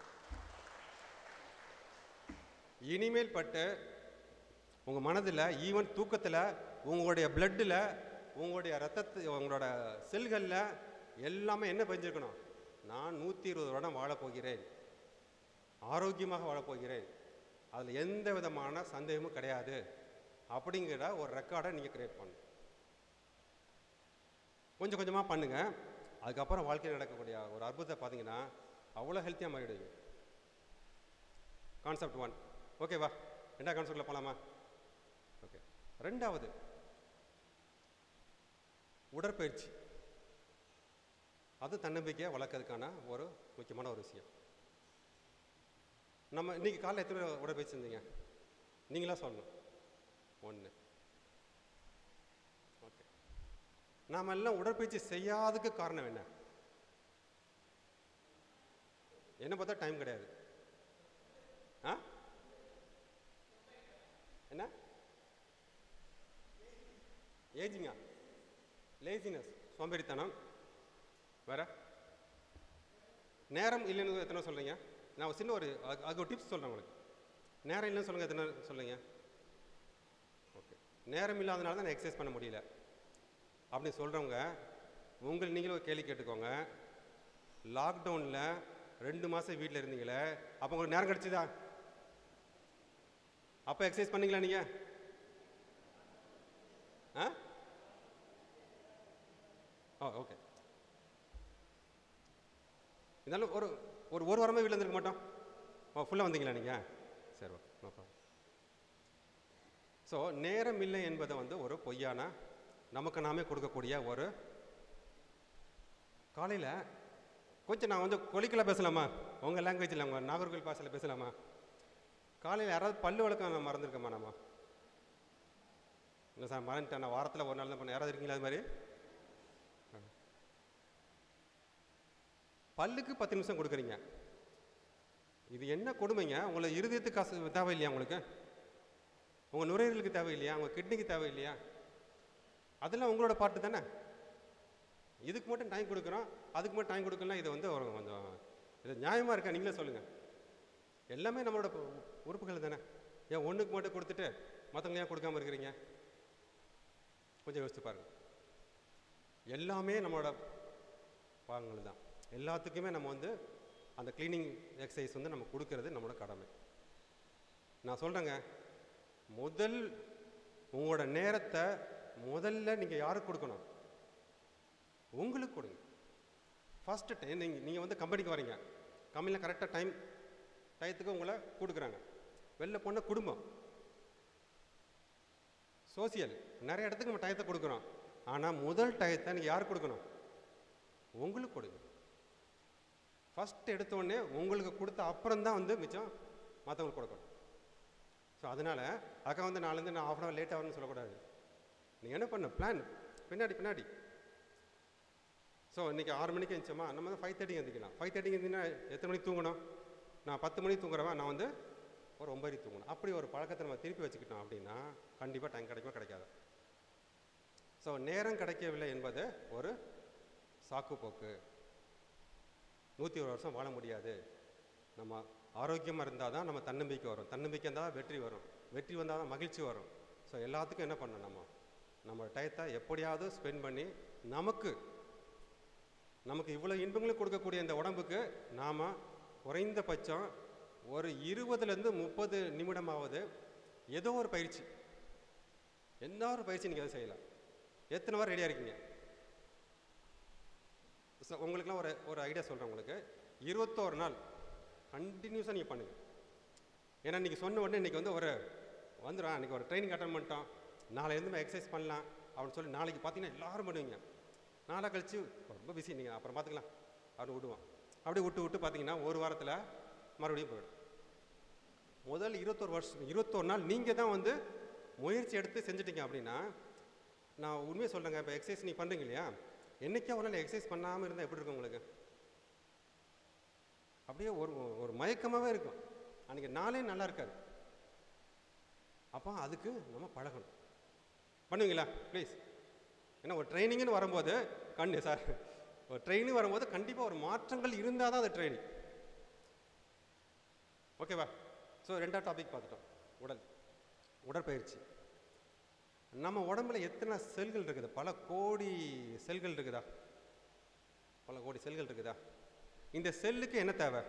Speaker 2: இனிமேல் பட்டு உங்கள் மனதில் ஈவன் தூக்கத்தில் உங்களுடைய பிளட்டில் உங்களுடைய ரத்தத்து உங்களோட செல்களில் எல்லாமே என்ன பதிஞ்சிருக்கணும் நான் நூற்றி இருபது வருடம் வாழப் போகிறேன் ஆரோக்கியமாக வாழப் போகிறேன் அதில் எந்த விதமான சந்தேகமும் கிடையாது அப்படிங்கிற ஒரு ரெக்கார்டை நீங்கள் கிரியேட் பண்ணணும் கொஞ்சம் கொஞ்சமாக பண்ணுங்கள் அதுக்கப்புறம் வாழ்க்கையில் நடக்கக்கூடிய ஒரு அற்புதத்தை பார்த்தீங்கன்னா அவ்வளோ ஹெல்த்தியாக மாறிடுவீங்க கான்செப்ட் ஒன் ஓகேவா ரெண்டாவது கான்செப்டில் போகலாமா ஓகே ரெண்டாவது உடற்பயிற்சி அது தன்னம்பிக்கையை வளர்க்கறதுக்கான ஒரு முக்கியமான ஒரு விஷயம் நம்ம இன்னைக்கு காலைல எத்தனை உடற்பயிற்சி செஞ்சீங்க நீங்களா சொல்லணும் ஒன்று ஓகே நாம் எல்லாம் உடற்பயிற்சி செய்யாததுக்கு காரணம் என்ன என்ன பார்த்தா டைம் கிடையாது ஆ என்ன ஏஜிங்கா லேசினஸ் சோம்பேறித்தனம் வேற நேரம் இல்லைன்னு எத்தனை சொல்கிறீங்க நான் ஒரு சின்ன ஒரு அது- அதுக்கு ஒரு டிப்ஸ் சொல்கிறேன் உங்களுக்கு நேரம் இல்லைன்னு சொல்லுங்கள் எத்தனை சொல்லுங்க ஓகே நேரம் இல்லாதனால தான் நான் எக்ஸசைஸ் பண்ண முடியல அப்படி சொல்கிறவங்க உங்களை நீங்களும் ஒரு கேள்வி கேட்டுக்கோங்க லாக்டவுனில் ரெண்டு மாதம் வீட்டில் இருந்தீங்களே அப்போ உங்களுக்கு நேரம் கிடச்சிதா அப்போ எக்ஸசைஸ் பண்ணீங்களா நீங்கள் ஆ ஓ ஓகே இருந்தாலும் ஒரு ஒரு ஒரு வாரமாக வீட்டில் இருந்திருக்க மாட்டோம் ஓ ஃபுல்லாக வந்தீங்களா நீங்கள் சரி ஓகே நோ ப்ராப்ளம் ஸோ நேரம் இல்லை என்பதை வந்து ஒரு பொய்யான நமக்கு நாமே கொடுக்கக்கூடிய ஒரு காலையில் கொஞ்சம் நான் கொஞ்சம் கொலிக்கலாக பேசலாமா உங்கள் லாங்குவேஜில் உங்கள் நாகர்கோவில் பாஷையில் பேசலாமா காலையில் யாராவது பல்லு வழக்கம் நான் மறந்துருக்கேம்மா நம்ம இல்லை சார் மறந்துட்டேன் நான் வாரத்தில் ஒரு நாள் தான் பண்ணேன் யாராவது இருக்கீங்களா அது மாதிரி பல்லுக்கு பத்து நிமிஷம் கொடுக்குறீங்க இது என்ன கொடுமைங்க உங்களை இருதயத்துக்கு காசு தேவை இல்லையா உங்களுக்கு உங்கள் நுரையீரலுக்கு தேவை இல்லையா உங்கள் கிட்னிக்கு தேவை இல்லையா அதெல்லாம் உங்களோட பாட்டு தானே இதுக்கு மட்டும் டைம் கொடுக்குறோம் அதுக்கு மட்டும் டைம் கொடுக்கலாம் இது வந்து ஒரு கொஞ்சம் இது நியாயமாக இருக்கா நீங்களே சொல்லுங்கள் எல்லாமே நம்மளோட ப- உறுப்புகள் தானே ஏன் ஒன்றுக்கு மட்டும் கொடுத்துட்டு மற்றவங்க ஏன் கொடுக்காம இருக்கிறீங்க கொஞ்சம் யோசிச்சு பாருங்க எல்லாமே நம்மளோட பாகங்கள் தான் எல்லாத்துக்குமே நம்ம வந்து அந்த க்ளீனிங் எக்ஸசைஸ் வந்து நம்ம கொடுக்கறது நம்மளோட கடமை நான் சொல்கிறேங்க முதல் உங்களோட நேரத்தை முதல்ல நீங்கள் யாருக்கு கொடுக்கணும் உங்களுக்கு கொடுங்க ஃபஸ்ட்டு டைம் நீங்கள் நீங்கள் வந்து கம்பெனிக்கு வரீங்க கம்பெனியில் கரெக்டாக டைம் டயத்துக்கு உங்களை கொடுக்குறாங்க வெளில போன குடும்பம் சோசியல் நிறைய இடத்துக்கு நம்ம டயத்தை கொடுக்குறோம் ஆனால் முதல் டயத்தை நீங்கள் யாருக்கு கொடுக்கணும் உங்களுக்கு கொடுங்க ஃபஸ்ட் எடுத்தோடனே உங்களுக்கு கொடுத்த அப்புறம் தான் வந்து மிச்சம் மற்றவங்களுக்கு கொடுக்கணும் ஸோ அதனால் அக்கா வந்து நாலேருந்து நான் ஆஃப் அன் ஹவர் லேட் ஆகும்னு சொல்லக்கூடாது நீங்கள் என்ன பண்ண பிளான் பின்னாடி பின்னாடி ஸோ இன்றைக்கி ஆறு மணிக்கு எழுந்தோமா நம்ம வந்து ஃபைவ் தேர்ட்டிக்கு எழுந்திக்கலாம் ஃபைவ் தேர்ட்டிக்கு எழுந்தினா எத்தனை மணிக்கு தூங்கணும் நான் பத்து மணிக்கு தூங்குறவன் நான் வந்து ஒரு ஒம்பது தூங்கணும் அப்படி ஒரு பழக்கத்தை நம்ம திருப்பி வச்சுக்கிட்டோம் அப்படின்னா கண்டிப்பாக டைம் கிடைக்குமா கிடைக்காது ஸோ நேரம் கிடைக்கவில்லை என்பது ஒரு சாக்கு போக்கு நூற்றி ஒரு வருஷம் வாழ முடியாது நம்ம ஆரோக்கியமாக இருந்தால் தான் நம்ம தன்னம்பிக்கை வரும் தன்னம்பிக்கை இருந்தால் தான் வெற்றி வரும் வெற்றி வந்தால் தான் மகிழ்ச்சி வரும் ஸோ எல்லாத்துக்கும் என்ன பண்ணணும் நம்ம நம்ம டயத்தை எப்படியாவது ஸ்பெண்ட் பண்ணி நமக்கு நமக்கு இவ்வளோ இன்பங்களும் கொடுக்கக்கூடிய இந்த உடம்புக்கு நாம் குறைந்தபட்சம் ஒரு இருபதுலேருந்து முப்பது நிமிடமாவது ஏதோ ஒரு பயிற்சி எந்த ஒரு பயிற்சி நீங்கள் அதை செய்யலாம் எத்தனை வாரம் ரெடியாக இருக்கீங்க ஸோ உங்களுக்குலாம் ஒரு ஒரு ஐடியா சொல்கிறேன் உங்களுக்கு இருபத்தோரு நாள் கண்டினியூஸாக நீங்கள் பண்ணுங்கள் ஏன்னா இன்றைக்கி சொன்ன உடனே இன்றைக்கி வந்து ஒரு வந்துடும் இன்றைக்கி ஒரு ட்ரைனிங் அட்டன் பண்ணிட்டோம் நாளையிலேருந்து நம்ம எக்ஸசைஸ் பண்ணலாம் அப்படின்னு சொல்லி நாளைக்கு பார்த்தீங்கன்னா எல்லாரும் பண்ணுவீங்க நாளை கழிச்சு ரொம்ப பிஸி நீங்கள் அப்புறம் பார்த்துக்கலாம் அப்படின்னு விடுவோம் அப்படியே விட்டு விட்டு பார்த்தீங்கன்னா ஒரு வாரத்தில் மறுபடியும் போயிடும் முதல் இருபத்தோரு வருஷம் இருபத்தோரு நாள் நீங்கள் தான் வந்து முயற்சி எடுத்து செஞ்சுட்டீங்க அப்படின்னா நான் உண்மையை சொல்கிறேங்க இப்போ எக்ஸசைஸ் நீ பண்ணுறீங்க இல்லையா என்னைக்கே ஒரு நாள் எக்ஸசைஸ் பண்ணாமல் இருந்தால் எப்படி இருக்கும் உங்களுக்கு அப்படியே ஒரு ஒரு மயக்கமாகவே இருக்கும் அன்றைக்கி நாளே நல்லா இருக்காது அப்போ அதுக்கு நம்ம பழகணும் பண்ணுவீங்களா ப்ளீஸ் ஏன்னா ஒரு ட்ரைனிங்னு வரும்போது கண்டு சார் ஒரு ட்ரைனிங் வரும்போது கண்டிப்பாக ஒரு மாற்றங்கள் இருந்தால் தான் அது ட்ரைனிங் ஓகேவா ஸோ ரெண்டாவது டாபிக் பார்த்துட்டோம் உடல் உடற்பயிற்சி நம்ம உடம்புல எத்தனை செல்கள் இருக்குது பல கோடி செல்கள் இருக்குதா பல கோடி செல்கள் இருக்குதா இந்த செல்லுக்கு என்ன தேவை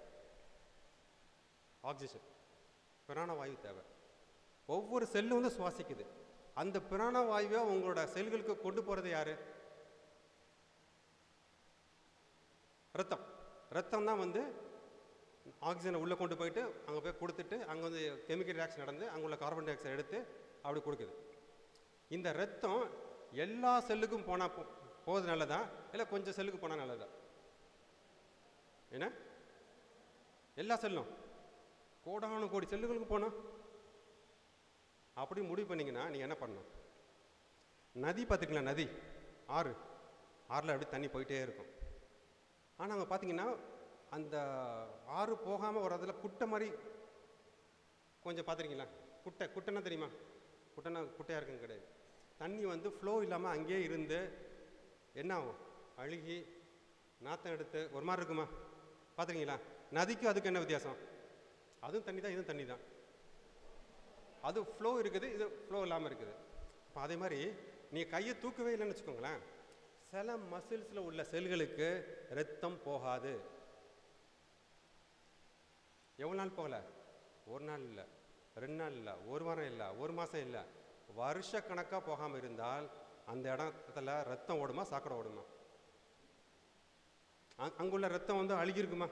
Speaker 2: ஆக்சிஜன் பிராணவாயு தேவை ஒவ்வொரு செல்லும் வந்து சுவாசிக்குது அந்த பிராணவாயுவை உங்களோட செல்களுக்கு கொண்டு போகிறது யாரு ரத்தம் ரத்தம் தான் வந்து ஆக்சிஜனை உள்ளே கொண்டு போயிட்டு அங்கே போய் கொடுத்துட்டு அங்கே வந்து கெமிக்கல் ரியாக்ஷன் நடந்து அங்கே உள்ள கார்பன் டை ஆக்சைடு எடுத்து அப்படி கொடுக்குது இந்த ரத்தம் எல்லா செல்லுக்கும் போனால் போ போகிறது நல்லதா இல்லை கொஞ்சம் செல்லுக்கு போனால் நல்லதா என்ன எல்லா செல்லும் கோடானு கோடி செல்லுகளுக்கு போனோம் அப்படி முடிவு பண்ணீங்கன்னா நீங்கள் என்ன பண்ணணும் நதி பார்த்துக்கலாம் நதி ஆறு ஆறில் அப்படி தண்ணி போயிட்டே இருக்கும் ஆனால் அங்கே பார்த்தீங்கன்னா அந்த ஆறு போகாமல் ஒரு இடத்துல குட்டை மாதிரி கொஞ்சம் பார்த்துருக்கீங்களா குட்டை குட்டைன்னா தெரியுமா குட்டைனா குட்டையாக இருக்குன்னு கிடையாது தண்ணி வந்து ஃப்ளோ இல்லாமல் அங்கேயே இருந்து என்ன ஆகும் அழுகி நாத்தம் எடுத்து ஒரு மாதிரி இருக்குமா பார்த்துருக்கீங்களா நதிக்கும் அதுக்கு என்ன வித்தியாசம் அதுவும் தண்ணி தான் இதுவும் தண்ணி தான் அது ஃப்ளோ இருக்குது இது ஃப்ளோ இல்லாமல் இருக்குது இப்போ அதே மாதிரி நீங்கள் கையை தூக்கவே இல்லைன்னு வச்சுக்கோங்களேன் சில மசில்ஸில் உள்ள செல்களுக்கு ரத்தம் போகாது எவ்வளோ நாள் போகல ஒரு நாள் இல்லை ரெண்டு நாள் இல்லை ஒரு வாரம் இல்லை ஒரு மாதம் இல்லை வருஷ கணக்காக போகாமல் இருந்தால் அந்த இடத்துல ரத்தம் ஓடுமா சாக்கடை ஓடுமா அங் அங்குள்ள ரத்தம் வந்து அழுகிருக்குமா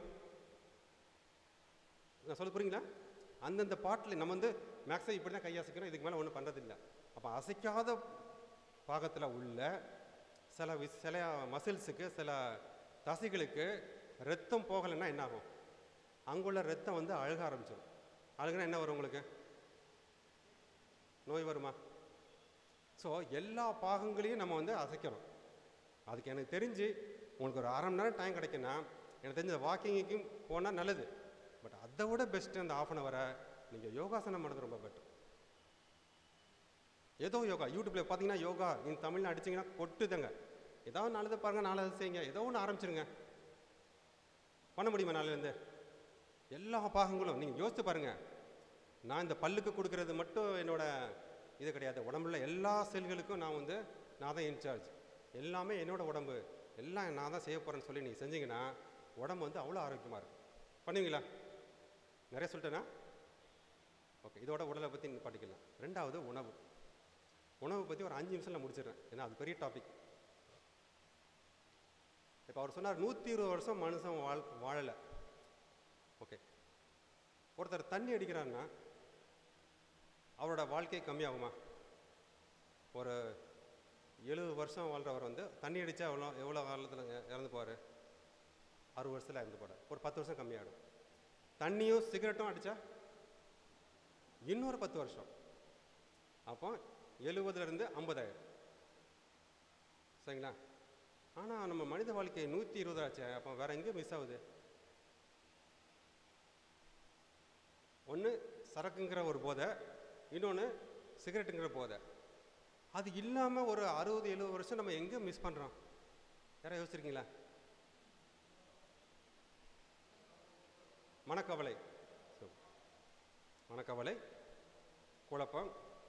Speaker 2: நான் சொல்ல புரியுங்களா அந்தந்த பாட்டில் நம்ம வந்து மேக்ஸிமம் இப்படி தான் கை அசைக்கிறோம் இதுக்கு மேலே ஒன்றும் பண்ணுறதில்ல அப்போ அசைக்காத பாகத்தில் உள்ள சில வி- சில மசில்ஸுக்கு சில தசைகளுக்கு ரத்தம் போகலைன்னா என்ன ஆகும் அங்குள்ள ரத்தம் வந்து அழுக ஆரம்பிச்சிடும் அழுகுனா என்ன வரும் உங்களுக்கு நோய் வருமா ஸோ எல்லா பாகங்களையும் நம்ம வந்து அசைக்கிறோம் அதுக்கு எனக்கு தெரிஞ்சு உங்களுக்கு ஒரு அரை மணி நேரம் டைம் கிடைக்குன்னா எனக்கு தெரிஞ்ச வாக்கிங்குக்கும் போனால் நல்லது பட் அதை விட பெஸ்ட்டு அந்த ஆஃப் அன் ஹவரை நீங்கள் யோகாசனம் பண்ணுறது ரொம்ப பெட்டர் ஏதோ யோகா யூடியூப்பில் பார்த்தீங்கன்னா யோகா இந்த தமிழ்ல அடிச்சிங்கன்னா கொட்டுதுங்க ஏதாவது நல்லது பாருங்கள் நாலு செய்யுங்க ஏதோ ஒன்று ஆரம்பிச்சிருங்க பண்ண முடியுமா நாளிலேருந்து எல்லா பாகங்களும் நீங்கள் யோசித்து பாருங்கள் நான் இந்த பல்லுக்கு கொடுக்கறது மட்டும் என்னோட இது கிடையாது உடம்புல எல்லா செல்களுக்கும் நான் வந்து நான் தான் இன்சார்ஜ் எல்லாமே என்னோட உடம்பு எல்லாம் நான் தான் செய்ய போகிறேன்னு சொல்லி நீங்கள் செஞ்சீங்கன்னா உடம்பு வந்து அவ்வளோ ஆரோக்கியமாக இருக்கும் பண்ணுவீங்களா நிறைய சொல்லிட்டேனா ஓகே இதோட உடலை பற்றி படிக்கலாம் ரெண்டாவது உணவு உணவு பற்றி ஒரு அஞ்சு நிமிஷம் நான் முடிச்சிடுறேன் ஏன்னா அது பெரிய டாபிக் இப்போ அவர் சொன்னார் நூற்றி இருபது வருஷம் மனுஷன் வாழ் வாழலை ஓகே ஒருத்தர் தண்ணி அடிக்கிறாருன்னா அவரோட வாழ்க்கை கம்மியாகுமா ஒரு எழுபது வருஷம் வாழ்கிறவர் வந்து தண்ணி அடித்தா எவ்வளோ எவ்வளோ காலத்தில் இறந்து போவார் அறுபது வருஷத்தில் இறந்து போகிறார் ஒரு பத்து வருஷம் கம்மியாகிடும் தண்ணியும் சிகரெட்டும் அடித்தா இன்னொரு பத்து வருஷம் அப்போ எழுபதுலேருந்து ஐம்பதாயிரம் சரிங்களா ஆனால் நம்ம மனித வாழ்க்கை நூற்றி இருபது ஆச்சு அப்போ வேற எங்கே மிஸ் ஆகுது ஒன்று சரக்குங்கிற ஒரு போதை இன்னொன்று சிகரெட்டுங்கிற போதை அது இல்லாமல் ஒரு அறுபது எழுபது வருஷம் நம்ம எங்கே மிஸ் பண்ணுறோம் யாராவது யோசிச்சிருக்கீங்களா மனக்கவலை So, மனக்கவலை குழப்பம்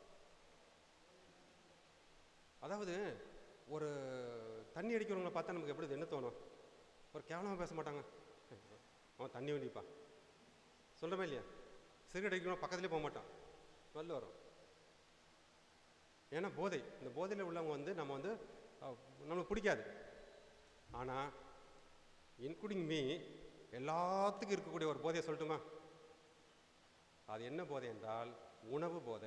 Speaker 2: அதாவது ஒரு தண்ணி அடிக்கிறவங்கள பார்த்தா நமக்கு எப்படி என்ன தோணும் ஒரு கேவலமாக பேச மாட்டாங்க அவன் தண்ணி வண்டிப்பா சொல்கிறமே இல்லையா சிகரெட் அடிக்கிறவங்க பக்கத்துலேயே போக மாட்டான் ஸ்மெல் வரும் ஏன்னா போதை இந்த போதையில் உள்ளவங்க வந்து நம்ம வந்து அஹ், நம்மளுக்கு பிடிக்காது ஆனால் இன்க்ளூடிங் மீ எல்லாத்துக்கும் இருக்கக்கூடிய ஒரு போதையை சொல்லட்டுமா அது என்ன போதை என்றால் உணவு போதை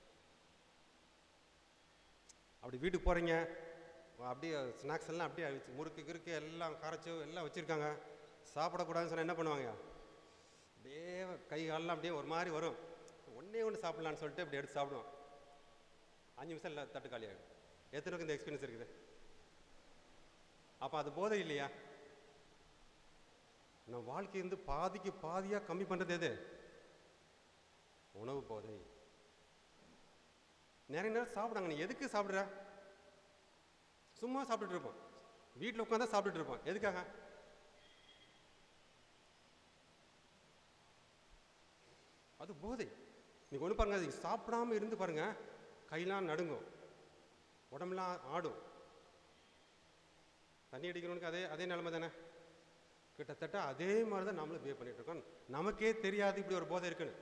Speaker 2: அப்படி வீட்டுக்கு போகிறீங்க அப்படியே ஸ்நாக்ஸ் எல்லாம் அப்படியே வச்சு முறுக்கு கிறுக்கு எல்லாம் கரைச்சு எல்லாம் வச்சுருக்காங்க சாப்பிடக்கூடாதுன்னு சொன்னால் என்ன பண்ணுவாங்க அப்படியே கை காலெல்லாம் அப்படியே ஒரு மாதிரி வரும் ஒன்றே ஒன்று சாப்பிட்லான்னு சொல்லிட்டு இப்படி எடுத்து சாப்பிடுவோம் அஞ்சு நிமிஷம் இல்லை தட்டு காலி ஆகிடும் எத்தனை பேருக்கு இந்த எக்ஸ்பீரியன்ஸ் இருக்குது அப்போ அது போதை இல்லையா நம்ம வாழ்க்கை வந்து பாதிக்கு பாதியாக கம்மி பண்ணுறது எது உணவு போதை நிறைய நேரம் சாப்பிடாங்க நீ எதுக்கு சாப்பிட்ற சும்மா சாப்பிட்டுட்டு இருப்போம் வீட்டில் உட்காந்தா சாப்பிட்டுட்டு இருப்போம் எதுக்காக அது போதை நீங்கள் ஒன்று பாருங்க அது சாப்பிடாம இருந்து பாருங்க கையெல்லாம் நடுங்கும் உடம்புலாம் ஆடும் தண்ணி அடிக்கிறவனுக்கு அதே அதே நிலைமை தானே கிட்டத்தட்ட அதே மாதிரி தான் நம்மளும் பிஹேவ் பண்ணிட்டு இருக்கோம் நமக்கே தெரியாது இப்படி ஒரு போதை இருக்குன்னு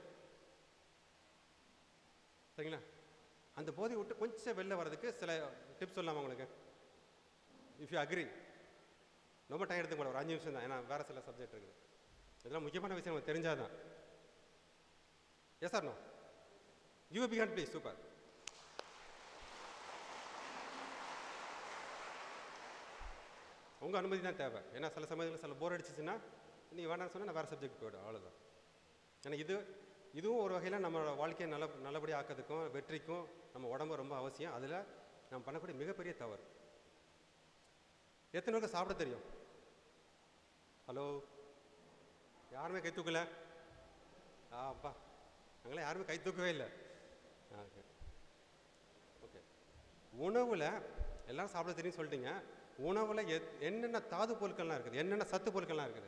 Speaker 2: சரிங்களா அந்த போதையை விட்டு கொஞ்சம் வெளில வர்றதுக்கு சில டிப்ஸ் சொல்லலாமா உங்களுக்கு இஃப் யூ அக்ரி ரொம்ப டைம் எடுத்துக்க கூட ஒரு அஞ்சு நிமிஷம் தான் ஏன்னா வேறு சில சப்ஜெக்ட் இருக்குது இதெல்லாம் முக்கியமான விஷயம் நமக்கு தெரிஞ்சாதான் எஸ் ஆர் நோ யூ பிகான் ப்ளீஸ் சூப்பர் உங்கள் அனுமதி தான் தேவை ஏன்னா சில சமயத்தில் சில போர் அடிச்சிச்சுன்னா நீங்கள் வேணாம்னு சொன்னால் நான் வேறு சப்ஜெக்ட் போய்டும் அவ்வளோதான் ஏன்னா இது இதுவும் ஒரு வகையில் நம்மளோட வாழ்க்கையை நல்ல நல்லபடியாக ஆக்கிறதுக்கும் வெற்றிக்கும் நம்ம உடம்பு ரொம்ப அவசியம் அதில் நம்ம பண்ணக்கூடிய மிகப்பெரிய தவறு எத்தனை பேருக்கு சாப்பிட தெரியும் ஹலோ யாருமே கை தூக்கல ஆ அப்பா நாங்களாம் யாருமே கை தூக்கவே இல்லை ஓகே ஓகே உணவில் எல்லாம் சாப்பிட தெரியும் சொல்லிட்டீங்க உணவில் எத் என்னென்ன தாது பொருட்கள்லாம் இருக்குது என்னென்ன சத்து பொருட்கள்லாம் இருக்குது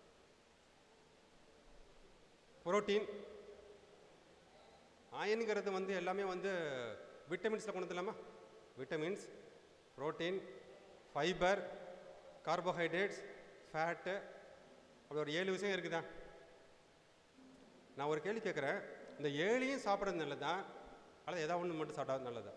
Speaker 2: புரோட்டீன் அயனுங்கிறது வந்து எல்லாமே வந்து விட்டமின்ஸில் கொண்டு வந்துடலாமா vitamins protein fibre carbohydrates fat அப்படி ஒரு ஏழு விஷயம் இருக்குதா நான் ஒரு கேள்வி கேட்குறேன் இந்த ஏழையும் சாப்பிட்றது நல்லதா அல்லது ஏதாவது ஒன்று மட்டும் சாப்பிட்டா நல்லதா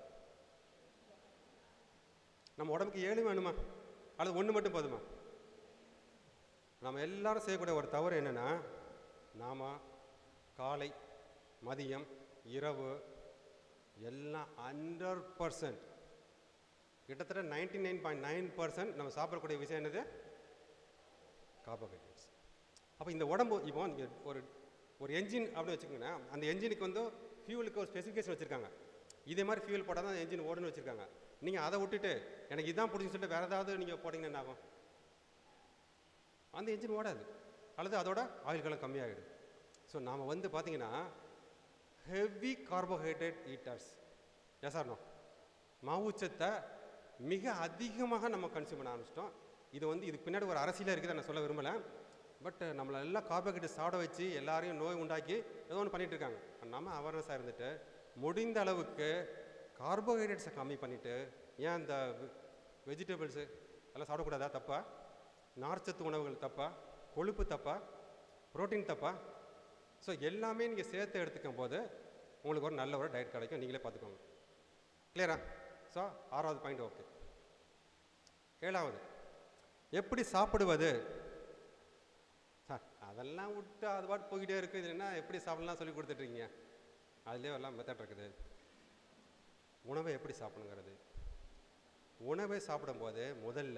Speaker 2: நம்ம உடம்புக்கு ஏழு வேணுமா அல்லது ஒன்று மட்டும் போதுமா நம்ம எல்லாரும் செய்யக்கூடிய ஒரு தவறு என்னென்னா நாம் காலை மதியம் இரவு எல்லாம் ஹண்ட்ரட் பர்சன்ட் கிட்டத்தட்ட ninety nine point nine percent நம்ம சாப்பிடக்கூடிய விஷயம் என்னது கார்போஹைட்ரேட்ஸ் அப்போ இந்த உடம்பு இப்போ நீங்க ஒரு ஒரு என்ஜின் அப்படின்னு வச்சுக்கோங்களேன் அந்த என்ஜினுக்கு வந்து ஃபியூலுக்கு ஒரு ஸ்பெசிஃபிகேஷன் வச்சுருக்காங்க இதே மாதிரி ஃபியூல் போட்டால் தான் என்ஜின் ஓடுன்னு வச்சுருக்காங்க நீங்கள் அதை விட்டுட்டு எனக்கு இதான் பிடிச்சுன்னு சொல்லிட்டு வேறு ஏதாவது நீங்கள் போட்டிங்கன்னா என்ன ஆகும் அந்த என்ஜின் ஓடாது அல்லது அதோட ஆயில் கலம் கம்மியாகிடும் ஸோ நாம் வந்து பார்த்தீங்கன்னா heavy carbohydrate eaters yes or no மாவுச்சத்தை மிக அதிகமாக நம்ம கன்சியூம் பண்ண ஆரம்பிச்சிட்டோம் இது வந்து இதுக்கு பின்னாடி ஒரு அரசியலே இருக்குது நான் சொல்ல விரும்பலை பட் நம்மளை எல்லாம் கார்போஹைட்ரேட் சாப்பிட வச்சு எல்லாரையும் நோய் உண்டாக்கி ஏதோ ஒன்று பண்ணிட்டு இருக்காங்க நம்ம அவேர்னஸாக இருந்துட்டு முடிந்த அளவுக்கு கார்போஹைட்ரேட்ஸை கம்மி பண்ணிவிட்டு ஏன் இந்த வெஜிடபிள்ஸு எல்லாம் சாப்பிடக்கூடாதா தப்பா நார்ச்சத்து உணவுகள் தப்பா கொழுப்பு தப்பா புரோட்டீன் தப்பா ஸோ எல்லாமே நீங்கள் சேர்த்து எடுத்துக்கும் போது உங்களுக்கு ஒரு நல்ல ஒரு டயட் கிடைக்கும் நீங்களே பார்த்துக்கோங்க கிளியரா ஸோ ஆறாவது பாயிண்ட் ஓகே ஏழாவது எப்படி சாப்பிடுவது சார் அதெல்லாம் விட்டு அது பாட்டு போய்கிட்டே இருக்குது இது என்ன எப்படி சாப்பிடலாம் சொல்லி கொடுத்துட்ருக்கீங்க அதுலேயே எல்லாம் மெத்தட் இருக்குது உணவை எப்படி சாப்பிடுங்கிறது உணவை சாப்பிடும்போது முதல்ல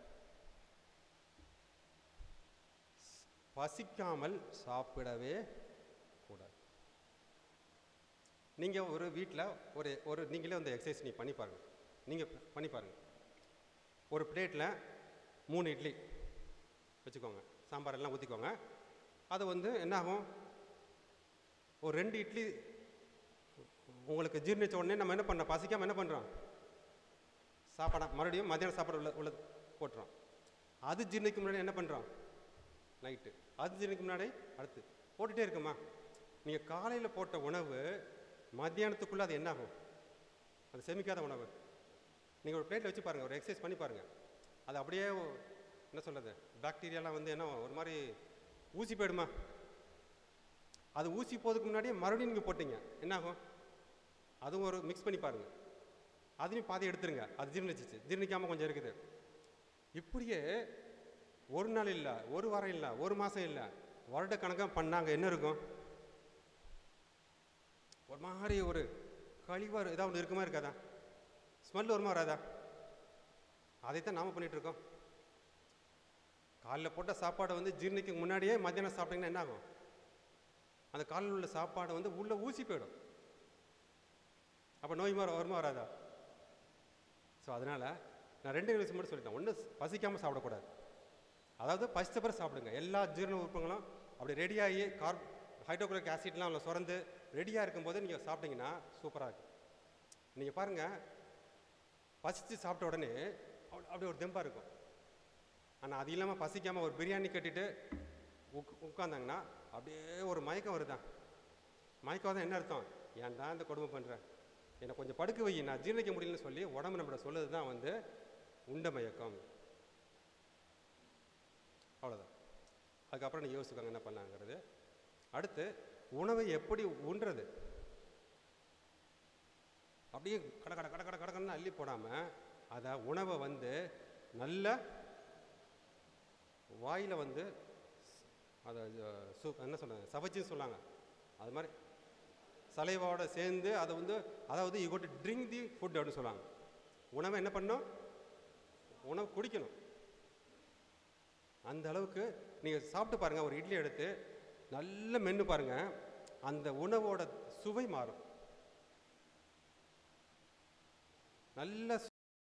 Speaker 2: பசிக்காமல் சாப்பிடவே கூடாது நீங்கள் ஒரு வீட்டில் ஒரு ஒரு நீங்களே அந்த எக்ஸசைஸ் நீ பண்ணி பாருங்கள் நீங்கள் பண்ணி பாருங்கள் ஒரு பிளேட்டில் மூணு இட்லி வச்சுக்கோங்க சாம்பார் எல்லாம் ஊற்றிக்கோங்க அது வந்து என்ன ஆகும் ஒரு ரெண்டு இட்லி உங்களுக்கு ஜீர்ணிச்ச உடனே நம்ம என்ன பண்ணுறோம் பசிக்காமல் என்ன பண்ணுறோம் சாப்பாடா மறுபடியும் மத்தியானம் சாப்பாடு உள்ள உள்ள போட்டுறோம் அது ஜீரணிக்கு முன்னாடி என்ன பண்ணுறோம் நைட்டு அது ஜீரணிக்கு முன்னாடி அடுத்து போட்டுகிட்டே இருக்குமா நீங்கள் காலையில் போட்ட உணவு மத்தியானத்துக்குள்ளே அது என்ன ஆகும் அது செமிக்காத உணவு நீங்கள் ஒரு பிளேட்டில் வச்சு பாருங்கள் ஒரு எக்ஸசைஸ் பண்ணி பாருங்கள் அது அப்படியே ஒ- என்ன சொல்கிறது பாக்டீரியாலாம் வந்து என்ன ஒரு மாதிரி ஊசி போயிடுமா அது ஊசி போகிறதுக்கு முன்னாடியே மறுபடியும் நீங்கள் போட்டீங்க என்ன ஆகும் அதுவும் ஒரு மிக்ஸ் பண்ணி பாருங்கள் அதையும் பாதி எடுத்துருங்க அது ஜீர்ணிச்சிச்சு ஜீர்ணிக்காமல் கொஞ்சம் இருக்குது இப்படியே ஒரு நாள் இல்லை ஒரு வாரம் இல்லை ஒரு மாதம் இல்லை வருட கணக்காக பண்ணாங்க என்ன இருக்கும் ஒரு மாதிரி ஒரு கழிவாக ஏதாவது ஒன்று இருக்குமா இருக்காதா ஸ்மெல் வருமா வராதா அதைத்தான் நாம பண்ணிட்டு இருக்கோம் காலைல போட்ட சாப்பாடை வந்து ஜீரணிக்கு முன்னாடியே மத்தியானம் சாப்பிட்டீங்கன்னா என்ன ஆகும் அந்த காலையில் உள்ள சாப்பாடை வந்து உள்ளே ஊசி போயிடும் அப்போ நோய் மாதிரி வருமா வராதா ஸோ அதனால் நான் ரெண்டு விஷயம் மட்டும் சொல்லிட்டேன் ஒன்று பசிக்காமல் சாப்பிடக்கூடாது அதாவது பசித்த பிறகு சாப்பிடுங்க எல்லா ஜீரண உறுப்புகளும் அப்படி ரெடியாகி கார்ப் ஹைட்ரோக்ளோரிக் ஆசிட்லாம் அதில் சுரந்து ரெடியாக இருக்கும்போது நீங்கள் சாப்பிட்டீங்கன்னா சூப்பராக இருக்கும் நீங்கள் பாருங்கள் பசித்து சாப்பிட்ட உடனே அப்படி அப்படி ஒரு தெம்பாக இருக்கும் ஆனால் அது இல்லாமல் பசிக்காமல் ஒரு பிரியாணி கட்டிட்டு உக் உட்காந்தாங்கன்னா அப்படியே ஒரு மயக்கம் வருதான் மயக்கம் வந்தால் என்ன அர்த்தம் ஏன்டா இந்த கொடுமை பண்ணுறேன் என்னை கொஞ்சம் படுக்க வை நான் ஜீரணிக்க முடியலன்னு சொல்லி உடம்பு நம்மள சொல்லுது தான் வந்து உண்ட மயக்கம் அவ்வளோதான் அதுக்கப்புறம் நீங்கள் யோசிச்சுக்கோங்க என்ன பண்ணலாங்கிறது அடுத்து உணவை எப்படி உண்றது அப்படியே கட கட கட கட கடன்னு அள்ளி போடாமல் அதை உணவை வந்து நல்ல வாயில் வந்து ஸ்- அதை அஹ், சு என்ன சொல்கிறாங்க சவைச்சுன்னு சொன்னாங்க அது மாதிரி சலைவாவோட சேர்ந்து அதை வந்து அதாவது you got drink the food அப்படின்னு சொல்லுவாங்க உணவை என்ன பண்ணணும் உணவு குடிக்கணும் அந்த அளவுக்கு நீங்கள் சாப்பிட்டு பாருங்கள் ஒரு இட்லி எடுத்து நல்ல மென்று பாருங்கள் அந்த உணவோட சுவை மாறும் நல்ல